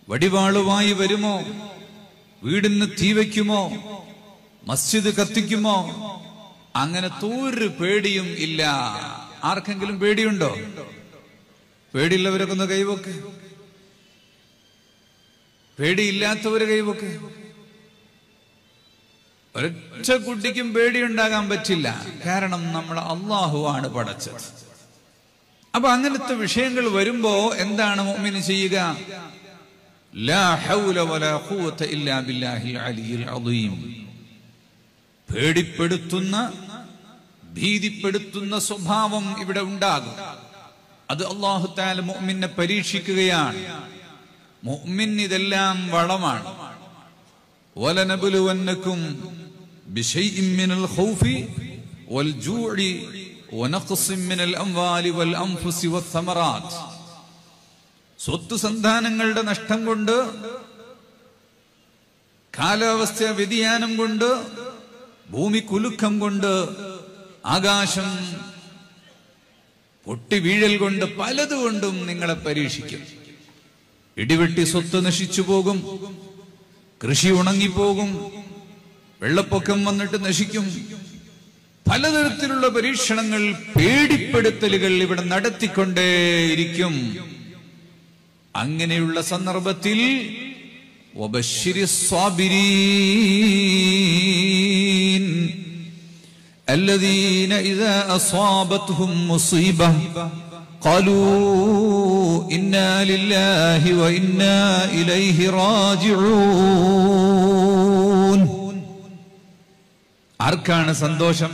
വടിവാളുമായി വരുമോ വീടിന് തീ വയ്ക്കുമോ മസ്ജിദ് കത്തിക്കുമോ അങ്ങനത്തെ ഒരു പേടിയും ഇല്ല ആർക്കെങ്കിലും പേടിയുണ്ടോ പേടിയുള്ളവരൊക്കെ ഒന്ന് കൈവക്ക് പേടിയില്ലാത്തവര് കൈവക്ക് ഒരൊറ്റ കുട്ടിക്കും പേടിയുണ്ടാകാൻ പറ്റില്ല കാരണം നമ്മൾ അള്ളാഹുവാണ് പടച്ചത് അപ്പൊ അങ്ങനത്തെ വിഷയങ്ങൾ വരുമ്പോ എന്താണ് മോമിന് ചെയ്യുക ലാ ഹൗല വലാ ഖുവത ഇല്ലാ ബില്ലാഹിൽ അലിയിൽ അദീം പേടിപ്പെടുത്തുന്ന ഭീതിപ്പെടുത്തുന്ന സ്വഭാവം ഇവിടെ ഉണ്ടാകും അത് അള്ളാഹു താല മുഅ്മിനെ പരീക്ഷിക്കുകയാണ് മുഅ്മിൻ ഇതെല്ലാം വളമാണ് ولنبلونكم بشيء من الخوف والجوع ونقص من الأموال والأنفس والثمرات സ്വത്ത് സന്താനങ്ങളുടെ നഷ്ടം കൊണ്ട് കാലാവസ്ഥ വ്യതിയാനം കൊണ്ട് ഭൂമി കുലുക്കം കൊണ്ട് ആകാശം പൊട്ടി വീഴൽ കൊണ്ട് പലതുകൊണ്ടും നിങ്ങളെ പരീക്ഷിക്കും ഇടിവെട്ടി സ്വത്ത് നശിച്ചു പോകും കൃഷി ഉണങ്ങിപ്പോകും വെള്ളപ്പൊക്കം വന്നിട്ട് നശിക്കും പലതരത്തിലുള്ള പരീക്ഷണങ്ങൾ പേടിപ്പെടുത്തലുകൾ ഇവിടെ നടത്തിക്കൊണ്ടേയിരിക്കും അങ്ങനെയുള്ള സന്ദർഭത്തിൽ وبشر الصابرين الذين إذا أصابتهم مصيبة قالوا إنا لله وإنا إليه راجعون ആർക്കാണ് സന്തോഷം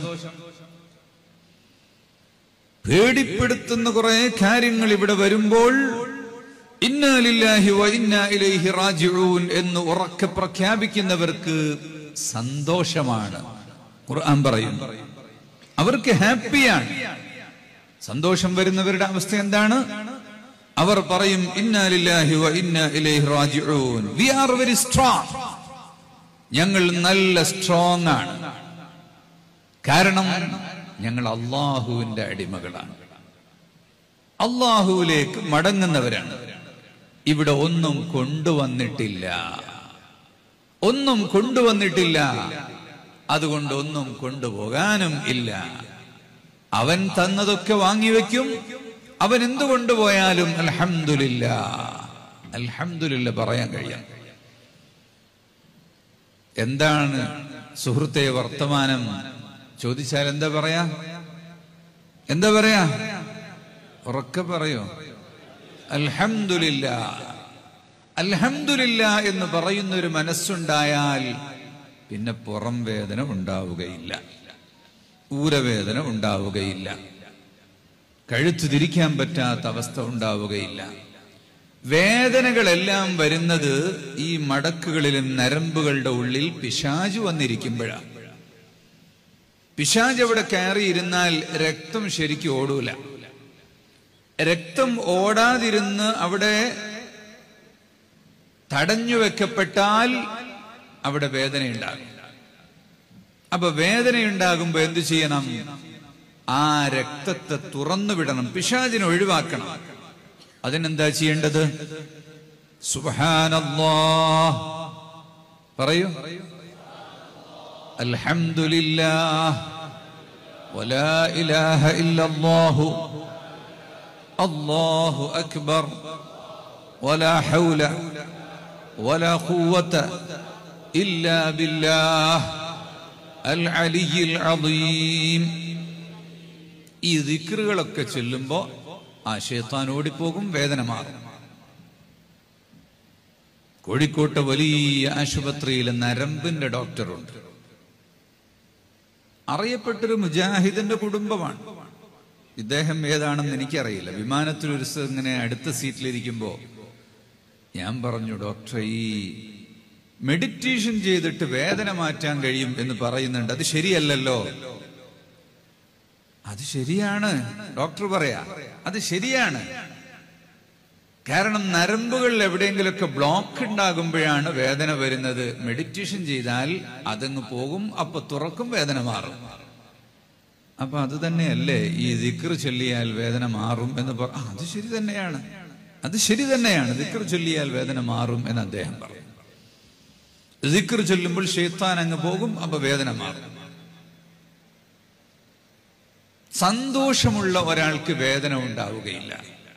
പേടിപ്പെടുത്തുന്ന കുറെ കാര്യങ്ങൾ ഇവിടെ വരുമ്പോൾ ഇന്നാലില്ലാഹി വ ഇന്നാ ഇലൈഹി റാജിഊൻ എന്ന് ഉറക്കെ പ്രഖ്യാപിക്കുന്നവർക്ക് സന്തോഷമാണ് ഖുർആൻ പറയുന്നു അവർക്ക് ഹാപ്പിയാണ് സന്തോഷം വരുന്നവരുടെ അവസ്ഥ എന്താണ് അവർ പറയും ഇന്നാലില്ലാഹി വ ഇന്നാ ഇലൈഹി റാജിഊൻ വി ആർ വെരി സ്ട്രോങ് ഞങ്ങൾ നല്ല സ്ട്രോങ് ആണ് കാരണം ഞങ്ങൾ അള്ളാഹുവിന്റെ അടിമകളാണ് അള്ളാഹുവിലേക്ക് മടങ്ങുന്നവരാണ് ഇവിടെ ഒന്നും കൊണ്ടുവന്നിട്ടില്ല ഒന്നും കൊണ്ടുവന്നിട്ടില്ല അതുകൊണ്ട് ഒന്നും കൊണ്ടുപോകാനും ഇല്ല അവൻ തന്നതൊക്കെ വാങ്ങിവെക്കും അവൻ എന്തു കൊണ്ടുപോയാലും അൽഹംദുലില്ല അൽഹംദുലില്ല പറയാൻ കഴിയാം എന്താണ് സുഹൃത്തെ വർത്തമാനം ചോദിച്ചാൽ എന്താ പറയാ എന്താ പറയാ ഉറക്കെ പറയോ അൽഹംദുലില്ല അൽഹംദുലില്ല എന്ന് പറയുന്ന ഒരു മനസ്സുണ്ടായാൽ പിന്നെ പുറം വേദന ഉണ്ടാവുകയില്ല ഊരവേദന ഉണ്ടാവുകയില്ല കഴുത്തു തിരിക്കാൻ പറ്റാത്ത അവസ്ഥ ഉണ്ടാവുകയില്ല വേദനകളെല്ലാം വരുന്നത് ഈ മടക്കുകളിലും നരമ്പുകളുടെ ഉള്ളിൽ പിശാജ് വന്നിരിക്കുമ്പോഴാണ് പിശാജ് അവിടെ കയറിയിരുന്നാൽ രക്തം ശരിക്കും ഓടൂല രക്തം ഓടാതിരുന്ന് അവിടെ തടഞ്ഞു വെക്കപ്പെട്ടാൽ അവിടെ വേദനയുണ്ടാകും അപ്പൊ വേദനയുണ്ടാകുമ്പോ എന്തു ചെയ്യണം ആ രക്തത്തെ തുറന്നു വിടണം പിശാചിനെ ഒഴിവാക്കണം അതിനെന്താ ചെയ്യേണ്ടത് സുബഹാനല്ലാ പറയൂ അൽഹംദുലില്ലാ ولا إله إلا الله الله أكبر ولا حول ولا قوة إلا بالله العلي العظيم ഈ ദിക്റുകളൊക്കെ ചെല്ലുമ്പോ ആ ഷേത്താൻ ഓടിപ്പോകും വേദന മാറും കോഴിക്കോട്ടെ വലിയ ആശുപത്രിയിൽ നരമ്പിന്റെ ഡോക്ടറുണ്ട് അറിയപ്പെട്ടൊരു മുജാഹിദിന്റെ കുടുംബമാണ് ഇദ്ദേഹം ഏതാണെന്ന് എനിക്കറിയില്ല വിമാനത്തിൽ ഒരു ദിവസം ഇങ്ങനെ അടുത്ത സീറ്റിലിരിക്കുമ്പോ ഞാൻ പറഞ്ഞു ഡോക്ടർ ഈ മെഡിറ്റേഷൻ ചെയ്തിട്ട് വേദന മാറ്റാൻ കഴിയും എന്ന് പറയുന്നുണ്ട് അത് ശരിയല്ലല്ലോ അത് ശരിയാണ് ഡോക്ടർ പറയാ അത് ശരിയാണ് കാരണം നരമ്പുകളിൽ എവിടെയെങ്കിലുമൊക്കെ ബ്ലോക്ക് ഉണ്ടാകുമ്പോഴാണ് വേദന വരുന്നത് മെഡിറ്റേഷൻ ചെയ്താൽ അതങ്ങ് പോകും അപ്പൊ തുറക്കും വേദന മാറും അപ്പൊ അത് തന്നെയല്ലേ ഈ ദിക്ർ ചൊല്ലിയാൽ വേദന മാറും എന്ന് പറ ആ, അത് ശരി തന്നെയാണ് അത് ശരി തന്നെയാണ് ദിക്ർ ചൊല്ലിയാൽ വേദന മാറും എന്ന് അദ്ദേഹം പറഞ്ഞു ദിക്ർ ചൊല്ലുമ്പോൾ ഷെയ്ത്താൻ അങ്ങ് പോകും അപ്പൊ വേദന മാറും സന്തോഷമുള്ള ഒരാൾക്ക് വേദന ഉണ്ടാവുകയില്ല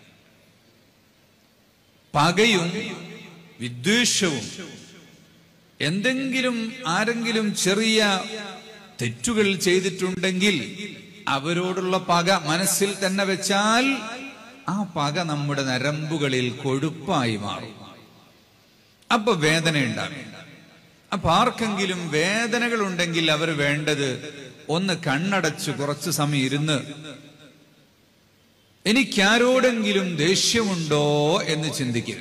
പകയും വിദ്വേഷവും എന്തെങ്കിലും ആരെങ്കിലും ചെറിയ തെറ്റുകൾ ചെയ്തിട്ടുണ്ടെങ്കിൽ അവരോടുള്ള പക മനസ്സിൽ തന്നെ വെച്ചാൽ ആ പക നമ്മുടെ നരമ്പുകളിൽ കൊഴുപ്പായി മാറും അപ്പൊ വേദന ഉണ്ടാകും അപ്പൊ ആർക്കെങ്കിലും വേദനകൾ ഉണ്ടെങ്കിൽ അവർ വേണ്ടത് ഒന്ന് കണ്ണടച്ച് കുറച്ചു സമയം ഇരുന്ന് എനിക്കാരോടെങ്കിലും ദേഷ്യമുണ്ടോ എന്ന് ചിന്തിക്കുക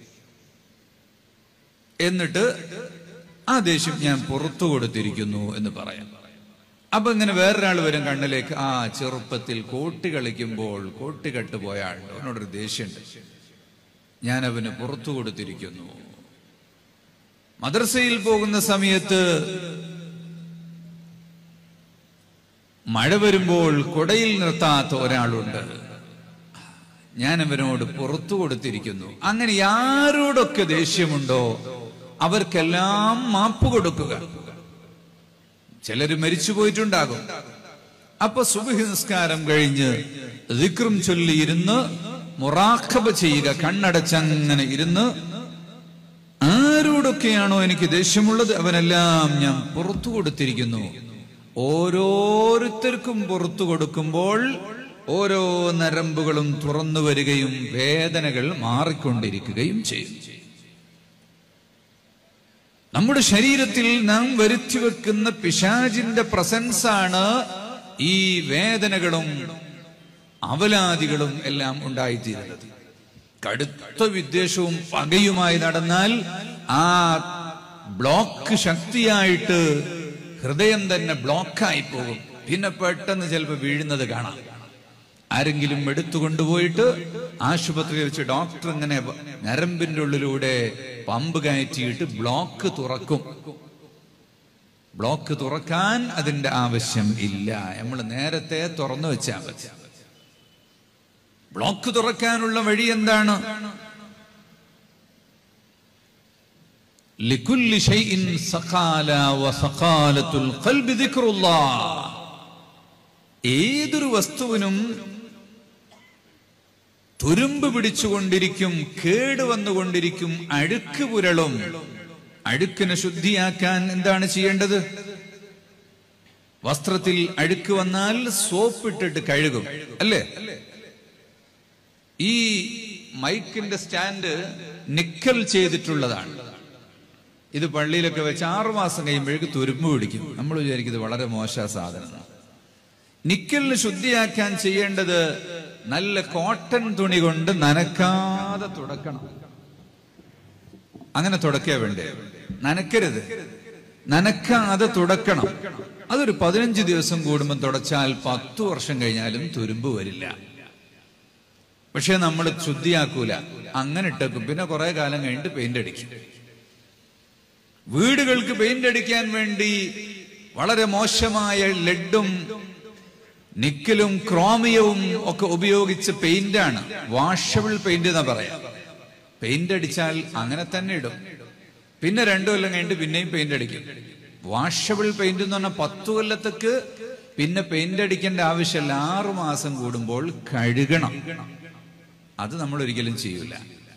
എന്നിട്ട് ആ ദേഷ്യം ഞാൻ പുറത്തു കൊടുത്തിരിക്കുന്നു എന്ന് പറയാം അപ്പൊ ഇങ്ങനെ വേറൊരാൾ വരും കണ്ണിലേക്ക് ആ ചെറുപ്പത്തിൽ കോട്ടി കളിക്കുമ്പോൾ കോട്ടി കെട്ടുപോയ ആളുണ്ട് അവനോടൊരു ദേഷ്യമുണ്ട് ഞാൻ അവന് പുറത്തു കൊടുത്തിരിക്കുന്നു മദ്രസയിൽ പോകുന്ന സമയത്ത് മഴ വരുമ്പോൾ കുടയിൽ നിർത്താത്ത ഒരാളുണ്ട് ഞാൻ അവനോട് പുറത്തു കൊടുത്തിരിക്കുന്നു അങ്ങനെ ആരോടൊക്കെ ദേഷ്യമുണ്ടോ അവർക്കെല്ലാം മാപ്പ് കൊടുക്കുക ചിലര് മരിച്ചു പോയിട്ടുണ്ടാകും അപ്പൊ സുബഹി നിസ്കാരം കഴിഞ്ഞ് ദിക്റും ചൊല്ലി ഇരുന്ന് മുറാഖബ ചെയ്യുക കണ്ണടച്ചങ്ങനെ ഇരുന്ന് ആരോടൊക്കെയാണോ എനിക്ക് ദേഷ്യമുള്ളത് അവനെല്ലാം ഞാൻ പുറത്തു കൊടുത്തിരിക്കുന്നു ഓരോരുത്തർക്കും പുറത്തു കൊടുക്കുമ്പോൾ ഓരോ നരമ്പുകളും തുറന്നു വരികയും വേദനകൾ മാറിക്കൊണ്ടിരിക്കുകയും ചെയ്യും നമ്മുടെ ശരീരത്തിൽ നാം വരുത്തി വെക്കുന്ന പിശാചിന്റെ പ്രസൻസ് ആണ് ഈ വേദനകളും അവലാദികളും എല്ലാം ഉണ്ടായിത്തീരുന്നത് കടുത്ത വിദ്വേഷവും പകയുമായി നടന്നാൽ ആ ബ്ലോക്ക് ശക്തിയായിട്ട് ഹൃദയം തന്നെ ബ്ലോക്കായി പോകും പിന്നെ പെട്ടെന്ന് ചിലപ്പോൾ വീഴുന്നത് കാണാം ആരെങ്കിലും എടുത്തു കൊണ്ടുപോയിട്ട് ആശുപത്രിയിൽ വെച്ച് ഡോക്ടർ ഇങ്ങനെ ഞരമ്പിന്റെ ഉള്ളിലൂടെ പമ്പ് കയറ്റിയിട്ട് ബ്ലോക്ക് തുറക്കും ബ്ലോക്ക് തുറക്കാൻ അതിന്റെ ആവശ്യം ഇല്ല നമ്മൾ നേരത്തെ തുറന്നു വെച്ചാൽ മതി ബ്ലോക്ക് തുറക്കാനുള്ള വഴി എന്താണ് ലിക്കുല്ലി ഷൈഇൻ സഖാല വസഖാലത്തുൽ ഖൽബി ദിക്റുല്ലാഹ് ഏതൊരു വസ്തുവിനും തുരുമ്പ് പിടിച്ചുകൊണ്ടിരിക്കും കേട് വന്നുകൊണ്ടിരിക്കും അഴുക്ക് പുരളും അഴുക്കിനെ ശുദ്ധിയാക്കാൻ എന്താണ് ചെയ്യേണ്ടത് വസ്ത്രത്തിൽ അഴുക്ക് വന്നാൽ സോപ്പിട്ടിട്ട് കഴുകും അല്ലേ ഈ മൈക്കിന്റെ സ്റ്റാൻഡ് നിക്കൽ ചെയ്തിട്ടുള്ളതാണ് ഇത് പള്ളിയിലൊക്കെ വെച്ച് ആറുമാസം കഴിയുമ്പോഴേക്ക് തുരുമ്പ് പിടിക്കും നമ്മൾ വിചാരിക്കും ഇത് വളരെ മോശ സാധനമാണ് നിക്കലിന് ശുദ്ധിയാക്കാൻ ചെയ്യേണ്ടത് നല്ല കോട്ടൺ തുണി കൊണ്ട് നനക്കാതെ തുടക്കണം അങ്ങനെ തുടക്കേ വേണ്ടേ നനക്കരുത് നനക്കാതെ തുടക്കണം അതൊരു പതിനഞ്ച് ദിവസം കൂടുമ്പോൾ തുടച്ചാൽ പത്തു വർഷം കഴിഞ്ഞാലും തുരുമ്പ് വരില്ല പക്ഷെ നമ്മൾ ശുദ്ധിയാക്കൂല അങ്ങനെ ഇട്ടേക്കും പിന്നെ കുറെ കാലം കഴിഞ്ഞിട്ട് പെയിന്റ് അടിക്കും വീടുകൾക്ക് പെയിന്റ് അടിക്കാൻ വേണ്ടി വളരെ മോശമായ ലെഡും നിക്കലും ക്രോമിയവും ഒക്കെ ഉപയോഗിച്ച് പെയിന്റാണ് വാഷബിൾ പെയിന്റ് എന്നാ പറയാം പെയിന്റ് അടിച്ചാൽ അങ്ങനെ തന്നെ ഇടും പിന്നെ രണ്ടു കൊല്ലം കഴിഞ്ഞിട്ട് പിന്നെയും പെയിന്റ് അടിക്കും വാഷബിൾ പെയിന്റ് എന്ന് പറഞ്ഞാൽ പത്തു കൊല്ലത്തേക്ക് പിന്നെ പെയിന്റ് അടിക്കേണ്ട ആവശ്യമില്ല ആറു മാസം കൂടുമ്പോൾ കഴുകണം അത് നമ്മൾ ഒരിക്കലും ചെയ്യൂല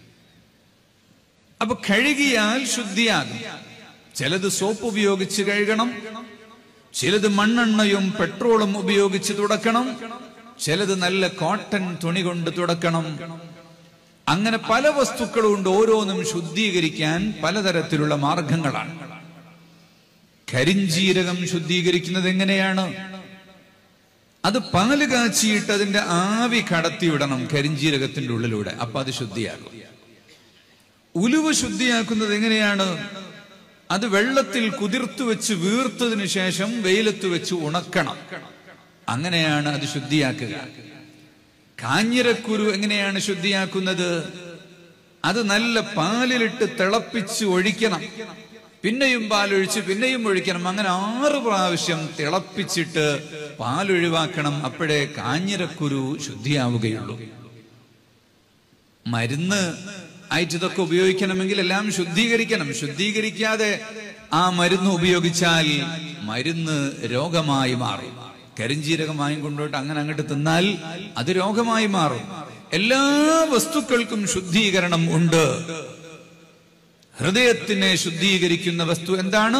അപ്പൊ കഴുകിയാൽ ശുദ്ധിയാകും ചിലത് സോപ്പ് ഉപയോഗിച്ച് കഴുകണം ചിലത് മണ്ണെണ്ണയും പെട്രോളും ഉപയോഗിച്ച് തുടക്കണം ചിലത് നല്ല കോട്ടൺ തുണി കൊണ്ട് തുടക്കണം അങ്ങനെ പല വസ്തുക്കളും ഉണ്ട് ഓരോന്നും ശുദ്ധീകരിക്കാൻ പലതരത്തിലുള്ള മാർഗങ്ങളാണ് കരിഞ്ജീരകം ശുദ്ധീകരിക്കുന്നത് എങ്ങനെയാണ് അത് പാല് കാച്ചിയിട്ട് അതിന്റെ ആവി കടത്തിവിടണം കരിഞ്ജീരകത്തിന്റെ ഉള്ളിലൂടെ അപ്പൊ അത് ശുദ്ധിയാകും ഉലുവ ശുദ്ധിയാക്കുന്നത് എങ്ങനെയാണ് അത് വെള്ളത്തിൽ കുതിർത്തു വെച്ച് വീർത്തതിനു ശേഷം വെയിലത്ത് വെച്ച് ഉണക്കണം അങ്ങനെയാണ് അത് ശുദ്ധിയാക്കുക കാഞ്ഞിരക്കുരു എങ്ങനെയാണ് ശുദ്ധിയാക്കുന്നത് അത് നല്ല പാലിലിട്ട് തിളപ്പിച്ച് ഒഴിക്കണം പിന്നെയും പാലൊഴിച്ച് പിന്നെയും ഒഴിക്കണം അങ്ങനെ ആറ് പ്രാവശ്യം തിളപ്പിച്ചിട്ട് പാലൊഴിവാക്കണം അപ്പോഴേ കാഞ്ഞിരക്കുരു ശുദ്ധിയാവുകയുള്ളൂ മരുന്ന് ആയിട്ട് ഇതൊക്കെ ഉപയോഗിക്കണമെങ്കിൽ എല്ലാം ശുദ്ധീകരിക്കണം ശുദ്ധീകരിക്കാതെ ആ മരുന്ന് ഉപയോഗിച്ചാൽ മരുന്ന് രോഗമായി മാറും കരിഞ്ജീരകമായും കൊണ്ടുപോയിട്ട് അങ്ങനെ അങ്ങോട്ട് തിന്നാൽ അത് രോഗമായി മാറും എല്ലാ വസ്തുക്കൾക്കും ശുദ്ധീകരണം ഉണ്ട് ഹൃദയത്തിനെ ശുദ്ധീകരിക്കുന്ന വസ്തു എന്താണ്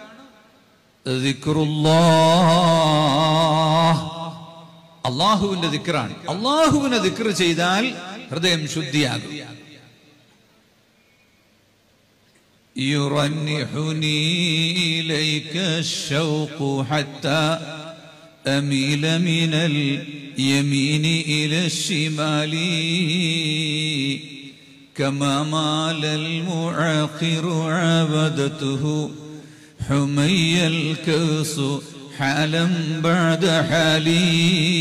ദിക്റുല്ലാഹ്. അള്ളാഹുവിന്റെ ദിക്റാണ് അള്ളാഹുവിനെ ദിക്ർ ചെയ്താൽ ഹൃദയം ശുദ്ധിയാകും يرنحني إليك الشوق حتى أميل من اليمين إلى الشمال كما مال المعاقر عبدته حمي الكوس حالا بعد حالي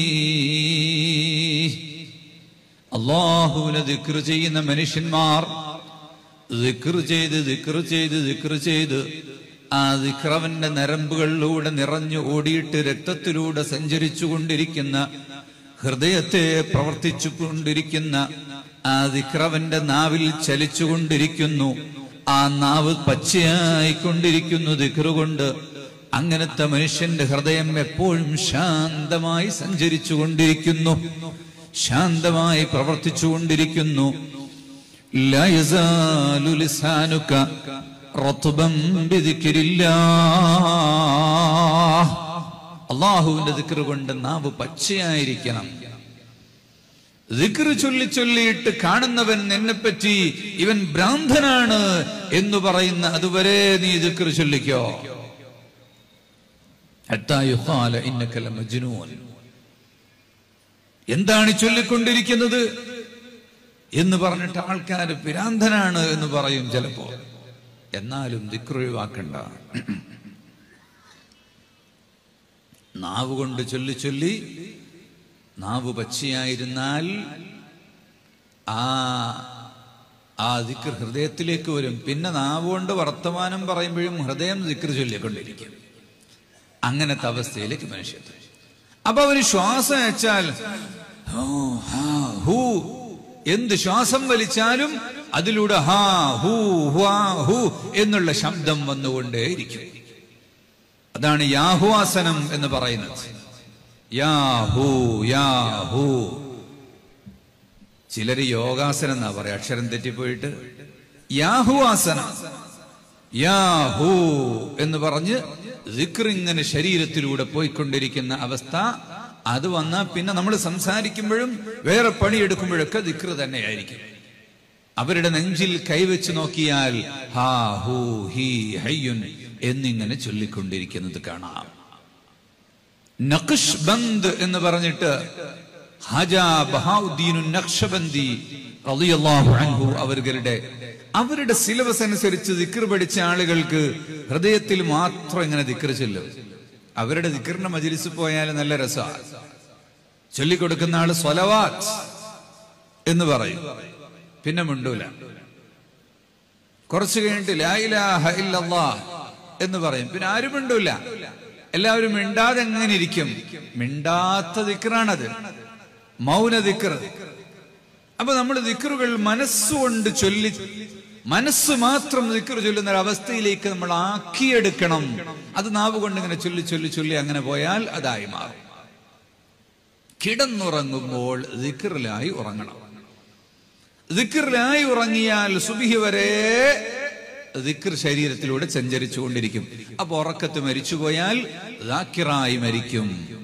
അള്ളാഹുവിനെ ദിക്ർ ചെയ്യുന്ന മനുഷ്യന്മാർ ദിക്ർ ചെയ്ത് ദിക്ർ ചെയ്ത് ദിക്ർ ചെയ്ത് ആ ദിക്റവന്റെ നരമ്പുകളിലൂടെ നിറഞ്ഞു ഓടിയിട്ട് രക്തത്തിലൂടെ സഞ്ചരിച്ചു കൊണ്ടിരിക്കുന്ന ഹൃദയത്തെ പ്രവർത്തിച്ചു കൊണ്ടിരിക്കുന്ന ആ ദിക്റവന്റെ നാവിൽ ചലിച്ചുകൊണ്ടിരിക്കുന്നു ആ നാവ് പച്ചയായിക്കൊണ്ടിരിക്കുന്നു ദിക്റ് കൊണ്ട് അങ്ങനത്തെ മനുഷ്യന്റെ ഹൃദയം എപ്പോഴും ശാന്തമായി സഞ്ചരിച്ചു കൊണ്ടിരിക്കുന്നു ശാന്തമായി പ്രവർത്തിച്ചുകൊണ്ടിരിക്കുന്നു لا يزال لسانك رطبا بذكر الله അള്ളാഹുവിന്റെ ദിക്ർ കൊണ്ട് നാവ് പച്ചയായിരിക്കണം ദിക്ർ ചൊല്ലി ചൊല്ലിയിട്ട് കാണുന്നവൻ എന്നെപ്പറ്റി ഇവൻ ഭ്രാന്തനാണ് എന്ന് പറയുന്ന അതുവരെ നീ ദിക്ർ ചൊല്ലിക്കോ ഹത്താ യുഖാല ഇന്നക ലമജ്നൂൻ. എന്താണ് ചൊല്ലിക്കൊണ്ടിരിക്കുന്നത് എന്ന് പറഞ്ഞിട്ട് ആൾക്കാർ പിരാന്തനാണ് എന്ന് പറയും ചിലപ്പോ എന്നാലും ദിക്രൊഴിവാക്കണ്ട നാവ് കൊണ്ട് ചൊല്ലി ചൊല്ലി നാവ് പച്ചയായിരുന്നാൽ ആ ആ ദിക്ർ ഹൃദയത്തിലേക്ക് വരും പിന്നെ നാവ് കൊണ്ട് വർത്തമാനം പറയുമ്പോഴും ഹൃദയം ദിക്ർ ചൊല്ലിക്കൊണ്ടിരിക്കും അങ്ങനത്തെ അവസ്ഥയിലേക്ക് മനുഷ്യൻ അപ്പൊ അവന് ശ്വാസം അയച്ചാൽ ഹോ, ഹാ, ഹൂ എന്ത് ശ്വാസം വലിച്ചാലും അതിലൂടെ ഹാ ഹൂ ഹ്വാ ഹൂ എന്നുള്ള ശബ്ദം വന്നുകൊണ്ടേയിരിക്കും അതാണ് യാഹുവാസനം എന്ന് പറയുന്നത് യാഹൂ യാഹൂ ചിലര് യോഗാസനം എന്നാ പറയാ അക്ഷരം തെറ്റിപ്പോയിട്ട് യാഹുവാസനം യാഹൂ എന്ന് പറഞ്ഞ് ദിക്ർ ഇങ്ങനെ ശരീരത്തിലൂടെ പോയിക്കൊണ്ടിരിക്കുന്ന അവസ്ഥ അത് വന്നാൽ പിന്നെ നമ്മൾ സംസാരിക്കുമ്പോഴും വേറെ പണിയെടുക്കുമ്പോഴൊക്കെ ദിക്ർ തന്നെയായിരിക്കും അവരുടെ നെഞ്ചിൽ കൈവച്ച് നോക്കിയാൽ ഹാ ഹൂ ഹി ഹയ്യുൻ എന്നിങ്ങനെ ചൊല്ലിക്കൊണ്ടിരിക്കുന്നത് കാണാം നഖ്ഷ് ബന്ദ് എന്ന് പറഞ്ഞിട്ട് ഹാജ ബഹാഉദ്ദീനു നഖ്ഷബന്ദി റളിയല്ലാഹു അൻഹു അവരുടെ അവരുടെ സിലബസ് അനുസരിച്ച് ദിക്ർ പഠിച്ച ആളുകൾക്ക് ഹൃദയത്തിൽ മാത്രം ഇങ്ങനെ ദിക്ർ ചൊല്ലും അവരുടെ ദിക്റിന്റെ മജിലിസ് പോയാൽ നല്ല രസമാണ് ചൊല്ലിക്കൊടുക്കുന്ന ആള് സ്വലവാത്ത് എന്ന് പറയും പിന്നെ മിണ്ടൂല കുറച്ചു കഴിഞ്ഞിട്ട് ലാ ഇലാഹ ഇല്ലല്ലാഹ് എന്ന് പറയും പിന്നെ ആരും മിണ്ടൂല എല്ലാവരും മിണ്ടാതെ എങ്ങനെ ഇരിക്കും മിണ്ടാത്ത ദിക്റാണത് മൗന ദിക്ർ അപ്പൊ നമ്മൾ ദിക്റുകൾ മനസ്സുകൊണ്ട് ചൊല്ലി മനസ്സ് മാത്രം ദിക്ർ ചൊല്ലുന്ന ഒരു അവസ്ഥയിലേക്ക് നമ്മൾ ആക്കിയെടുക്കണം അത് നാവ് കൊണ്ട് ഇങ്ങനെ ചൊല്ലി ചൊല്ലി ചൊല്ലി അങ്ങനെ പോയാൽ അതായി മാറും കിടന്നുറങ്ങുമ്പോൾ ദിക്റിലായി ഉറങ്ങണം ദിക്റിലായി ഉറങ്ങിയാൽ സുബിഹി വരെ ദിക്ർ ശരീരത്തിലൂടെ സഞ്ചരിച്ചു കൊണ്ടിരിക്കും അപ്പൊ ഉറക്കത്ത് മരിച്ചുപോയാൽ ദാക്കിറായി മരിക്കും